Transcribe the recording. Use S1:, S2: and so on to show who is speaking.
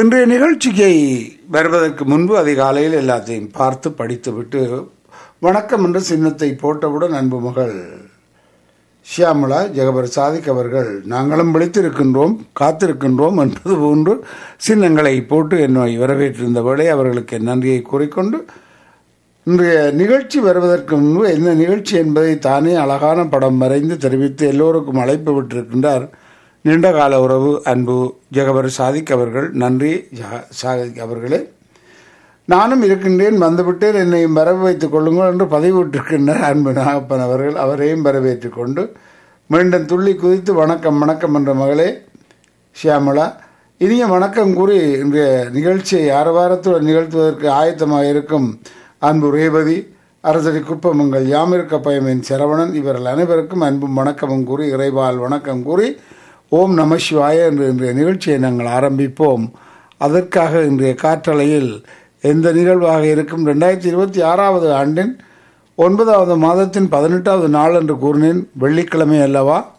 S1: இன்றைய நிகழ்ச்சிக்கு வருவதற்கு முன்பு அதிகாலையில் எல்லாத்தையும் பார்த்து படித்துவிட்டு வணக்கம் என்ற சின்னத்தை போட்டவுடன் அன்பு மகள் ஷியாமலா ஜெகபர் சாதிக் அவர்கள் நாங்களும் விழித்திருக்கின்றோம் காத்திருக்கின்றோம் என்பது போன்று சின்னங்களை போட்டு என்னை வரவேற்றிருந்த வேளை அவர்களுக்கு என் நன்றியை கூறிக்கொண்டு இன்றைய நிகழ்ச்சி வருவதற்கு முன்பு என்ன நிகழ்ச்சி என்பதை தானே அழகான படம் வரைந்து தெரிவித்து எல்லோருக்கும் அழைப்பு விட்டிருக்கின்றார் நீண்டகால உறவு அன்பு ஜெகபர் சாதிக் அவர்கள் நன்றி ஜஹ- சாதிக் அவர்களே நானும் இருக்கின்றேன் வந்துவிட்டேன் என்னையும் வரவு வைத்துக் கொள்ளுங்கள் என்று பதிவிட்டிருக்கின்றார் அன்பு நாகப்பன் அவர்கள் அவரையும் வரவேற்றுக் கொண்டு மீண்டும் துள்ளி குதித்து வணக்கம் வணக்கம் என்ற மகளே ஷியாமளா இனிய வணக்கம் கூறி இன்றைய நிகழ்ச்சியை ஆரவாரத்துடன் நிகழ்த்துவதற்கு ஆயத்தமாக இருக்கும் அன்பு ரேவதி அரசடி குப்பமங்கள் யாமிருக்க பயமின் சரவணன் இவர்கள் அனைவருக்கும் அன்பும் வணக்கமும் கூறி இறைவால் வணக்கம் கூறி ஓம் நம சிவாய என்று இன்றைய நிகழ்ச்சியை நாங்கள் ஆரம்பிப்போம் அதற்காக இன்றைய காற்றலையில் எந்த நிகழ்வாக இருக்கும் ரெண்டாயிரத்தி இருபத்தி ஆறாவது ஆண்டின் ஒன்பதாவது மாதத்தின் பதினெட்டாவது நாள் என்று கூறினேன் வெள்ளிக்கிழமை அல்லவா